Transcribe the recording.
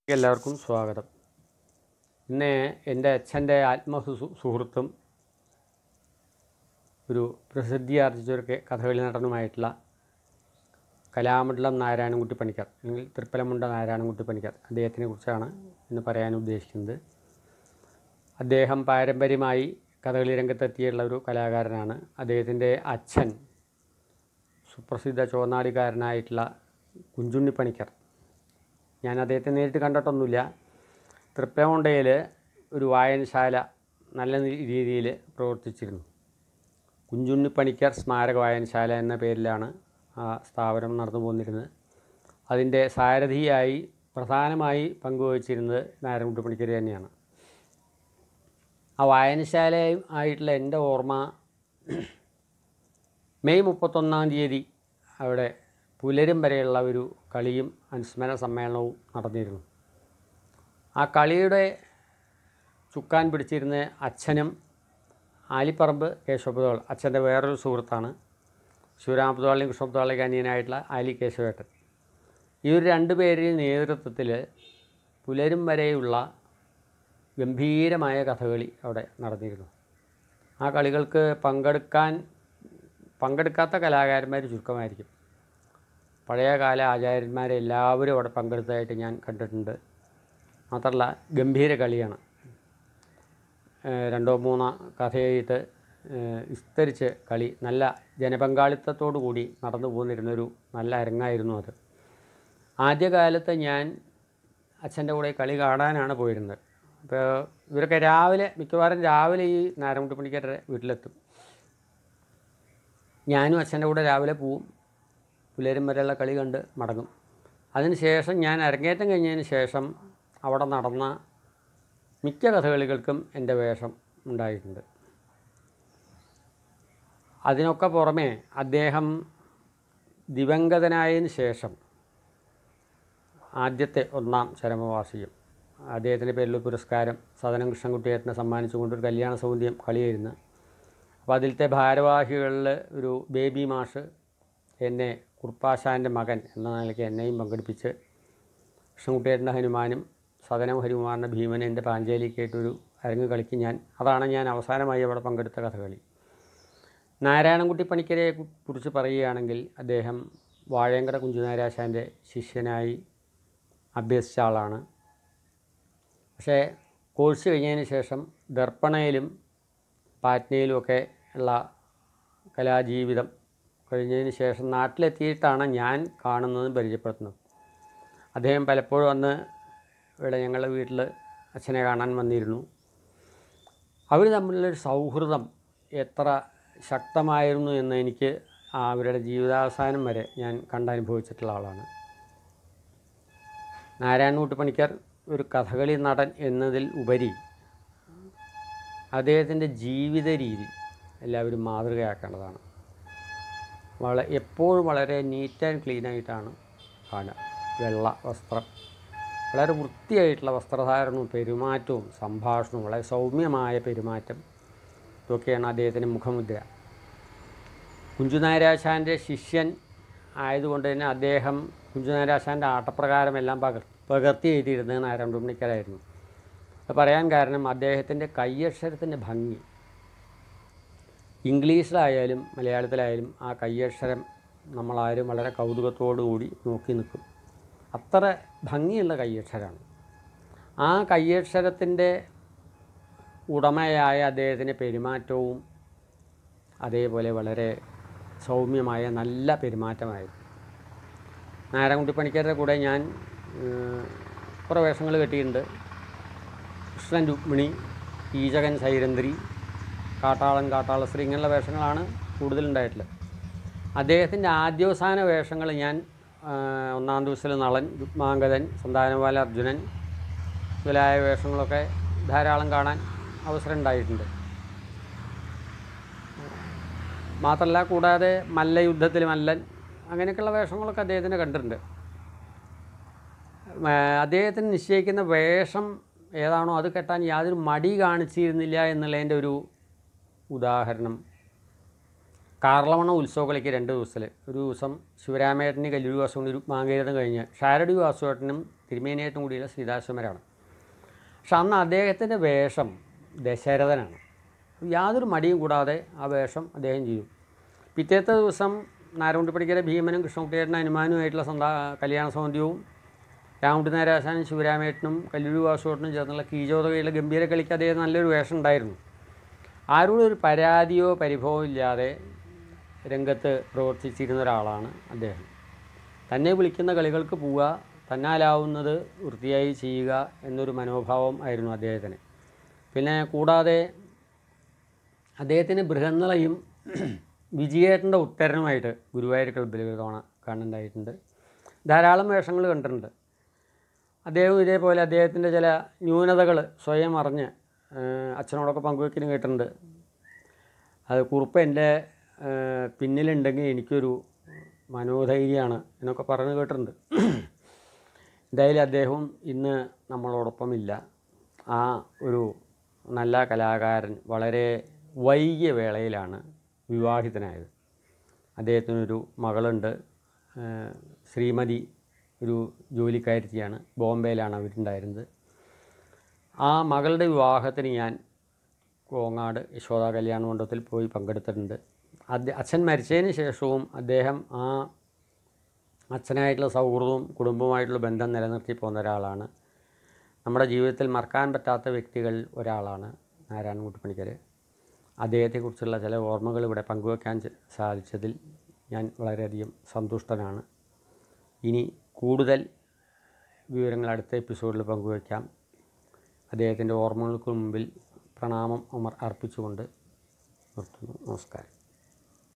എല്ലാവർക്കും സ്വാഗതം ഇന്ന് എൻ്റെ അച്ഛൻ്റെ ആത്മസു സുഹൃത്തും ഒരു പ്രസിദ്ധി ആർജിച്ച ഒരു കെ- കഥകളി നടനുമായിട്ടുള്ള കലാമണ്ഡലം നാരായണൻകുട്ടി പണിക്കർ അല്ലെങ്കിൽ തൃപ്പലമുണ്ട നാരായണൻകുട്ടി പണിക്കർ അദ്ദേഹത്തിനെ കുറിച്ചാണ് ഇന്ന് പറയാൻ ഉദ്ദേശിക്കുന്നത് അദ്ദേഹം പാരമ്പര്യമായി കഥകളി രംഗത്തെത്തിയുള്ള ഒരു കലാകാരനാണ് അദ്ദേഹത്തിൻ്റെ അച്ഛൻ സുപ്രസിദ്ധ ചോന്നാടിക്കാരനായിട്ടുള്ള കുഞ്ചുണ്ണി പണിക്കർ ഞാൻ അദ്ദേഹത്തെ നേരിട്ട് കണ്ടിട്ടൊന്നുമില്ല തൃപ്പമുണ്ടയിൽ ഒരു വായനശാല നല്ല രീതിയിൽ പ്രവർത്തിച്ചിരുന്നു കുഞ്ചുണ്ണി പണിക്കർ സ്മാരക വായനശാല എന്ന പേരിലാണ് ആ സ്ഥാപനം നടന്നു പോന്നിരുന്നത് അതിൻ്റെ സാരഥിയായി പ്രധാനമായി പങ്കുവച്ചിരുന്നത് നാരായണകുട്ടി പണിക്കർ തന്നെയാണ് ആ വായനശാലയും ആയിട്ടുള്ള എൻ്റെ ഓർമ്മ മെയ് മുപ്പത്തൊന്നാം തീയതി അവിടെ പുലരും വരെയുള്ള ഒരു കളിയും അനുസ്മരണ സമ്മേളനവും നടന്നിരുന്നു ആ കളിയുടെ ചുക്കാൻ പിടിച്ചിരുന്ന അച്ഛനും ആലിപ്പറമ്പ് കേശവപുതോൾ അച്ഛൻ്റെ വേറൊരു സുഹൃത്താണ് ശിവരാമപുതോളിനും കൃഷ്ണപുതോളിക്ക് അനിയനായിട്ടുള്ള ആലി കേശവേട്ടൻ ഇവർ രണ്ടുപേരുടെ നേതൃത്വത്തിൽ പുലരും വരെയുള്ള ഗംഭീരമായ കഥകളി അവിടെ നടന്നിരുന്നു ആ കളികൾക്ക് പങ്കെടുക്കാൻ പങ്കെടുക്കാത്ത കലാകാരന്മാർ ചുരുക്കമായിരിക്കും പഴയകാല ആചാര്യന്മാരെ എല്ലാവരും അവിടെ പങ്കെടുത്തതായിട്ട് ഞാൻ കണ്ടിട്ടുണ്ട് മാത്രമല്ല ഗംഭീര കളിയാണ് ഏഹ് രണ്ടോ മൂന്നോ കഥയായിട്ട് ഏഹ് വിസ്തരിച്ച് കളി നല്ല ജനപങ്കാളിത്തത്തോടു കൂടി നടന്നു പോന്നിരുന്നൊരു നല്ല അരങ്ങായിരുന്നു അത് ആദ്യകാലത്ത് ഞാൻ അച്ഛൻ്റെ കൂടെ കളി കാണാനാണ് പോയിരുന്നത് അപ്പോൾ ഇവരൊക്കെ രാവിലെ മിക്കവാറും രാവിലെ ഈ നാരായണകുട്ടി പണിക്കരുടെ വീട്ടിലെത്തും ഞാനും അച്ഛൻ്റെ കൂടെ രാവിലെ പോവും പുലരും വരെയുള്ള കളി കണ്ട് മടങ്ങും അതിന് ശേഷം ഞാൻ അരങ്ങേറ്റം കഴിഞ്ഞതിന് ശേഷം അവിടെ നടന്ന മിക്ക കഥകളികൾക്കും എൻ്റെ വേഷം ഉണ്ടായിട്ടുണ്ട് അതിനൊക്കെ പുറമെ അദ്ദേഹം ദിവംഗതനായതിന് ശേഷം ആദ്യത്തെ ഒന്നാം ചരമവാർഷികം അദ്ദേഹത്തിൻ്റെ പേരിൽ ഒരു പുരസ്കാരം സദനം കൃഷ്ണൻകുട്ടിയേട്ടനെ സമ്മാനിച്ചുകൊണ്ടൊരു കല്യാണ സൗന്ദര്യം കളിയായിരുന്നു അപ്പോൾ അതിലത്തെ ഭാരവാഹികളിൽ ഒരു ബേബി മാഷ് എന്നെ കുർപ്പാശാൻ്റെ മകൻ എന്ന നിലയ്ക്ക് എന്നെയും പങ്കെടുപ്പിച്ച് കൃഷ്ണൻകുട്ടിയേട്ടൻ്റെ ഹനുമാനും സദനം ഹനുമാറിൻ്റെ ഭീമൻ എൻ്റെ പാഞ്ചേലിക്കായിട്ടൊരു അരങ്ങ് കളിക്ക് ഞാൻ അതാണ് ഞാൻ അവസാനമായി അവിടെ പങ്കെടുത്ത കഥകളി നാരായണൻകുട്ടി പണിക്കരെ കു- കുറിച്ച് പറയുകയാണെങ്കിൽ അദ്ദേഹം വാഴയങ്കര കുഞ്ചുനാരാശാൻ്റെ ശിഷ്യനായി അഭ്യസിച്ച ആളാണ് പക്ഷേ കോഴ്സ് കഴിഞ്ഞതിന് ശേഷം ദർപ്പണയിലും പാറ്റ്നയിലുമൊക്കെ ഉള്ള കലാജീവിതം കഴിഞ്ഞതിന് ശേഷം നാട്ടിലെത്തിയിട്ടാണ് ഞാൻ കാണുന്നതും പരിചയപ്പെടുത്തുന്നത് അദ്ദേഹം പലപ്പോഴും അന്ന് ഇവിടെ ഞങ്ങളുടെ വീട്ടിൽ അച്ഛനെ കാണാൻ വന്നിരുന്നു അവർ തമ്മിലുള്ളൊരു സൗഹൃദം എത്ര ശക്തമായിരുന്നു എന്ന് എനിക്ക് അവരുടെ ജീവിതാവസാനം വരെ ഞാൻ കണ്ടനുഭവിച്ചിട്ടുള്ള ആളാണ് നാരായണൻകുട്ടി പണിക്കർ ഒരു കഥകളി നടൻ എന്നതിൽ ഉപരി അദ്ദേഹത്തിൻ്റെ ജീവിത രീതി എല്ലാവരും മാതൃകയാക്കേണ്ടതാണ് വള എപ്പോഴും വളരെ നീറ്റ് ആൻഡ് ക്ലീൻ ആയിട്ടാണ് കാണുക വെള്ള വസ്ത്രം വളരെ വൃത്തിയായിട്ടുള്ള വസ്ത്രധാരണവും പെരുമാറ്റവും സംഭാഷണവും വളരെ സൗമ്യമായ പെരുമാറ്റം ഇതൊക്കെയാണ് അദ്ദേഹത്തിൻ്റെ മുഖമുദ്ര കുഞ്ചുനാരാശാൻ്റെ ശിഷ്യൻ ആയതുകൊണ്ട് തന്നെ അദ്ദേഹം കുഞ്ചുനാരാശാൻ്റെ ആട്ടപ്രകാരമെല്ലാം പകർ പകർത്തി എഴുതിയിരുന്നത് നാരായണപുണ്ണിക്കരായിരുന്നു അത് പറയാൻ കാരണം അദ്ദേഹത്തിൻ്റെ കയ്യക്ഷരത്തിൻ്റെ ഭംഗി ഇംഗ്ലീഷിലായാലും മലയാളത്തിലായാലും ആ കയ്യക്ഷരം നമ്മളാരും വളരെ കൗതുകത്തോടു കൂടി നോക്കി നിൽക്കും അത്ര ഭംഗിയുള്ള കയ്യക്ഷരമാണ് ആ കയ്യക്ഷരത്തിൻ്റെ ഉടമയായ അദ്ദേഹത്തിൻ്റെ പെരുമാറ്റവും അതേപോലെ വളരെ സൗമ്യമായ നല്ല പെരുമാറ്റമായിരുന്നു നാരായണകുട്ടി പണിക്കരുടെ കൂടെ ഞാൻ ഏഹ്, കുറേ വേഷങ്ങൾ കെട്ടിയിട്ടുണ്ട് കൃഷ്ണൻ രുക്മിണി ഈജകൻ സൈരന്ധ്രി കാട്ടാളൻ കാട്ടാളശ്രീ ഇങ്ങനെയുള്ള വേഷങ്ങളാണ് കൂടുതലുണ്ടായിട്ടുള്ളത് അദ്ദേഹത്തിൻ്റെ ആദ്യവസാന വേഷങ്ങൾ ഞാൻ ആ, ഒന്നാം ദിവസത്തിൽ നളൻ രുക്മാംഗതൻ സന്താനപാല അർജുനൻ മുതലായ വേഷങ്ങളൊക്കെ ധാരാളം കാണാൻ അവസരം ഉണ്ടായിട്ടുണ്ട് മാത്രമല്ല കൂടാതെ മല്ലയുദ്ധത്തിൽ മല്ലൻ അങ്ങനെയൊക്കെയുള്ള വേഷങ്ങളൊക്കെ അദ്ദേഹത്തിന് കണ്ടിട്ടുണ്ട് ആ, അദ്ദേഹത്തിന് നിശ്ചയിക്കുന്ന വേഷം ഏതാണോ അത് കെട്ടാൻ യാതൊരു മടി കാണിച്ചിരുന്നില്ല എന്നുള്ളതിൻ്റെ ഒരു ഉദാഹരണം കാർളവണ ഉത്സവകളിക്ക് രണ്ട് ദിവസത്തിൽ ഒരു ദിവസം ശിവരാമേട്ടന് കല്ലൂരി വാസുവിന് ഒരു മാങ്കേരതം കഴിഞ്ഞ് ഷാരടി വാസുവേട്ടനും തിരുമേനിയായിട്ടും കൂടിയുള്ള സീതാശ്വമരാണ് പക്ഷെ അന്ന് അദ്ദേഹത്തിൻ്റെ വേഷം ദശരഥനാണ് യാതൊരു മടിയും കൂടാതെ ആ വേഷം അദ്ദേഹം ചെയ്തു പിറ്റേത്തെ ദിവസം നാരായണപടിക്കലെ ഭീമനും കൃഷ്ണകുട്ടിയേട്ടനും ഹനുമാനുമായിട്ടുള്ള സന്താ കല്യാണ സൗന്ദര്യവും രാമകുട്ടി നാരാശാനും ശിവരാമേട്ടനും കല്ലൂരി വാസുവേട്ടനും ചേർന്നുള്ള കീചോതകയിലെ ഗംഭീര കളിക്ക് അദ്ദേഹം നല്ലൊരു വേഷം ഉണ്ടായിരുന്നു ആരോടും ഒരു പരാതിയോ പരിഭവമോ ഇല്ലാതെ രംഗത്ത് പ്രവർത്തിച്ചിരുന്ന ഒരാളാണ് അദ്ദേഹം തന്നെ വിളിക്കുന്ന കളികൾക്ക് പോവുക തന്നാലാവുന്നത് വൃത്തിയായി ചെയ്യുക എന്നൊരു മനോഭാവം ആയിരുന്നു അദ്ദേഹത്തിന് പിന്നെ കൂടാതെ അദ്ദേഹത്തിന് ബൃഹന്നളയും വിജയേട്ടൻ്റെ ഉത്തരനുമായിട്ട് ഗുരുവായൂർ ക്ലബ്ബിൽ ഒരു തവണ കാണുന്നുണ്ടായിട്ടുണ്ട് ധാരാളം വേഷങ്ങൾ കണ്ടിട്ടുണ്ട് അദ്ദേഹം ഇതേപോലെ അദ്ദേഹത്തിൻ്റെ ചില ന്യൂനതകൾ സ്വയം അറിഞ്ഞ് ഏഹ് അച്ഛനോടൊക്കെ പങ്കുവെക്കലും കേട്ടിട്ടുണ്ട് അത് കുറുപ്പ് എൻ്റെ ഏഹ് പിന്നിലുണ്ടെങ്കിൽ എനിക്കൊരു മനോധൈര്യമാണ് എന്നൊക്കെ പറഞ്ഞു കേട്ടിട്ടുണ്ട് എന്തായാലും അദ്ദേഹം ഇന്ന് നമ്മളോടൊപ്പം ഇല്ല ആ ഒരു നല്ല കലാകാരൻ വളരെ വൈകിയ വേളയിലാണ് വിവാഹിതനായത് അദ്ദേഹത്തിനൊരു മകളുണ്ട് ഏഹ് ശ്രീമതി ഒരു ജോലിക്കാരിയാണ് ബോംബെയിലാണ് അവരുണ്ടായിരുന്നത് ആ മകളുടെ വിവാഹത്തിന് ഞാൻ കോങ്ങാട് യശോദ കല്യാണ മണ്ഡപത്തിൽ പോയി പങ്കെടുത്തിട്ടുണ്ട് അദ്ദേഹം അച്ഛൻ മരിച്ചതിന് ശേഷവും അദ്ദേഹം ആ അച്ഛനായിട്ടുള്ള സൗഹൃദവും കുടുംബവുമായിട്ടുള്ള ബന്ധം നിലനിർത്തി പോകുന്ന ഒരാളാണ് നമ്മുടെ ജീവിതത്തിൽ മറക്കാൻ പറ്റാത്ത വ്യക്തികൾ ഒരാളാണ് നാരായണ കുട്ടിപ്പണിക്കർ അദ്ദേഹത്തെക്കുറിച്ചുള്ള ചില ഓർമ്മകൾ ഇവിടെ പങ്കുവെക്കാൻ ചെ- സാധിച്ചതിൽ ഞാൻ വളരെയധികം സന്തുഷ്ടനാണ് ഇനി കൂടുതൽ വിവരങ്ങൾ അടുത്ത എപ്പിസോഡിൽ പങ്കുവയ്ക്കാം അദ്ദേഹത്തിൻ്റെ ഓർമ്മകൾക്ക് മുമ്പിൽ പ്രണാമം അമർ അർപ്പിച്ചുകൊണ്ട് നിർത്തുന്നു നമസ്കാരം